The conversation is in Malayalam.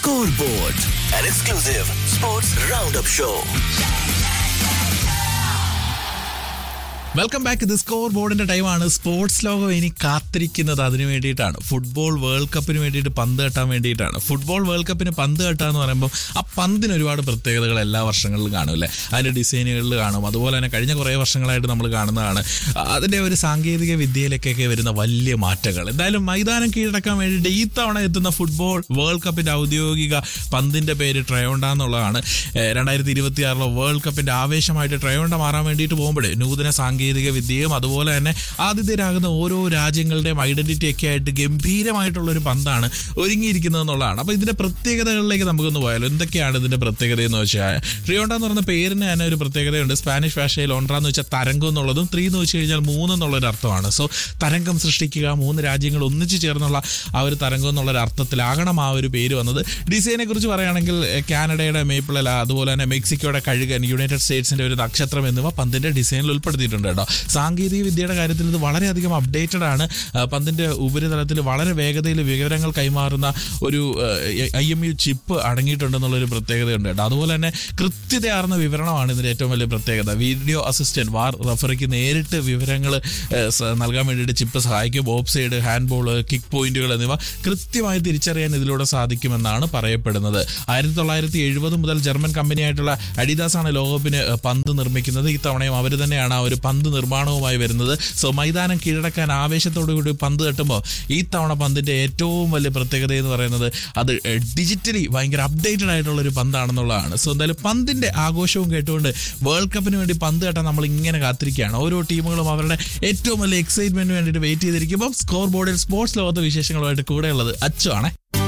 Scoreboard, an exclusive sports roundup show. Welcome back ഇത് സ്കോർ ബോർഡിന്റെ ടൈമാണ് സ്പോർട്സ് ലോകം ഇനി കാത്തിരിക്കുന്നത് അതിന് വേണ്ടിയിട്ടാണ് ഫുട്ബോൾ വേൾഡ് കപ്പിന് വേണ്ടിയിട്ട് പന്ത് കെട്ടാൻ വേണ്ടിയിട്ടാണ് ഫുട്ബോൾ വേൾഡ് കപ്പിന് പന്ത് കെട്ടുക എന്ന് പറയുമ്പോൾ ആ പന്തിന് ഒരുപാട് പ്രത്യേകതകൾ എല്ലാ വർഷങ്ങളിലും കാണുമല്ലേ അതിന്റെ ഡിസൈനുകളിൽ കാണും അതുപോലെ തന്നെ കഴിഞ്ഞ കുറേ വർഷങ്ങളായിട്ട് നമ്മൾ കാണുന്നതാണ് അതിന്റെ ഒരു സാങ്കേതിക വിദ്യയിലേക്കൊക്കെ വരുന്ന വലിയ മാറ്റങ്ങൾ എന്തായാലും മൈതാനം കീഴടക്കാൻ വേണ്ടിയിട്ട് ഈ തവണ എത്തുന്ന ഫുട്ബോൾ വേൾഡ് കപ്പിന്റെ ഔദ്യോഗിക പന്തിന്റെ പേര് ട്രയോണ്ട എന്നുള്ളതാണ് രണ്ടായിരത്തി ഇരുപത്തി ആറിലെ വേൾഡ് കപ്പിന്റെ ആവേശമായിട്ട് ട്രയോണ്ട മാറാൻ വേണ്ടിയിട്ട് പോകുമ്പോഴേ നൂതന സാങ്കേതിക വിദ്യയും അതുപോലെ തന്നെ ആതിഥ്യരാകുന്ന ഓരോ രാജ്യങ്ങളുടെയും ഐഡന്റിറ്റി ഒക്കെ ആയിട്ട് ഗംഭീരമായിട്ടുള്ള ഒരു പന്താണ് ഒരുങ്ങിയിരിക്കുന്നത് എന്നുള്ളതാണ് അപ്പൊ ഇതിന്റെ പ്രത്യേകതകളിലേക്ക് നമുക്കൊന്ന് പോയാലോ എന്തൊക്കെയാണ് ഇതിന്റെ പ്രത്യേകത എന്ന് വെച്ചാൽ ട്രിയോണ്ട എന്ന് പറയുന്ന പേരിന് തന്നെ ഒരു പ്രത്യേകതയുണ്ട് സ്പാനിഷ് ഭാഷയിൽ ഒൻട്ര എന്ന് വെച്ചാൽ തരംഗം എന്നുള്ളതും ത്രീ എന്ന് വെച്ച് കഴിഞ്ഞാൽ മൂന്ന് എന്നുള്ളൊരു അർത്ഥമാണ് സോ തരംഗം സൃഷ്ടിക്കുക മൂന്ന് രാജ്യങ്ങൾ ഒന്നിച്ചു ചേർന്നുള്ള ആ ഒരു തരംഗം എന്നുള്ളൊരു അർത്ഥത്തിലാകണം ആ ഒരു പേര് വന്നത് ഡിസൈനെ കുറിച്ച് പറയുകയാണെങ്കിൽ എഹ്, കാനഡയുടെ മേപ്പിളല അതുപോലെ തന്നെ മെക്സിക്കോയുടെ കഴുകൻ യുണൈറ്റഡ് സ്റ്റേറ്റ്സിന്റെ ഒരു നക്ഷത്രം എന്നിവ പന്തിന്റെ ഡിസൈനിൽ ഉൾപ്പെടുത്തിയിട്ടുണ്ട് കേട്ടോ സാങ്കേതിക വിദ്യയുടെ കാര്യത്തിൽ ഇത് വളരെയധികം അപ്ഡേറ്റഡ് ആണ് ആ, പന്തിന്റെ ഉപരിതലത്തിൽ വളരെ വേഗതയിൽ വിവരങ്ങൾ കൈമാറുന്ന ഒരു ഐ എം യു ചിപ്പ് അടങ്ങിയിട്ടുണ്ടെന്നുള്ള ഒരു പ്രത്യേകതയുണ്ട് കേട്ടോ അതുപോലെ തന്നെ കൃത്യതയാർന്ന വിവരണമാണ് ഇതിന്റെ ഏറ്റവും വലിയ പ്രത്യേകത വീഡിയോ അസിസ്റ്റന്റ് വാർ റഫറിക്ക് നേരിട്ട് വിവരങ്ങൾ നൽകാൻ വേണ്ടിയിട്ട് ചിപ്പ് സഹായിക്കും offside hand ball kick പോയിന്റുകൾ എന്നിവ കൃത്യമായി തിരിച്ചറിയാൻ ഇതിലൂടെ സാധിക്കുമെന്നാണ് പറയപ്പെടുന്നത് ആയിരത്തി തൊള്ളായിരത്തി എഴുപത് മുതൽ ജർമ്മൻ കമ്പനിയായിട്ടുള്ള അഡിദാസ് ആണ് ലോകകപ്പിന് ഏഹ്, പന്ത് നിർമ്മിക്കുന്നത് ഈ തവണയും അവർ തന്നെയാണ് ആ ഒരു പന്ത് നിർമ്മാണവുമായി വരുന്നത് സോ മൈതാനം കീഴടക്കാൻ ആവേശത്തോടു കൂടി പന്ത് തട്ടുമ്പോൾ ഈ തവണ പന്തിന്റെ ഏറ്റവും വലിയ പ്രത്യേകത എന്ന് പറയുന്നത് അത് ഡിജിറ്റലി ഭയങ്കര അപ്ഡേറ്റഡ് ആയിട്ടുള്ള ഒരു പന്താണെന്നുള്ളതാണ് സോ എന്തായാലും പന്തിന്റെ ആഘോഷവും കേട്ടുകൊണ്ട് വേൾഡ് കപ്പിന് വേണ്ടി പന്ത് കെട്ടാൻ നമ്മൾ ഇങ്ങനെ കാത്തിരിക്കുകയാണ് ഓരോ ടീമുകളും അവരുടെ ഏറ്റവും വലിയ എക്സൈറ്റ്മെന്റിന് വേണ്ടിയിട്ട് വെയിറ്റ് ചെയ്തിരിക്കുമ്പോൾ സ്കോർ ബോർഡിൽ സ്പോർട്സ് ലോകത്തെ വിശേഷങ്ങളുമായിട്ട് കൂടെയുള്ളത് അച്ചു ആണ്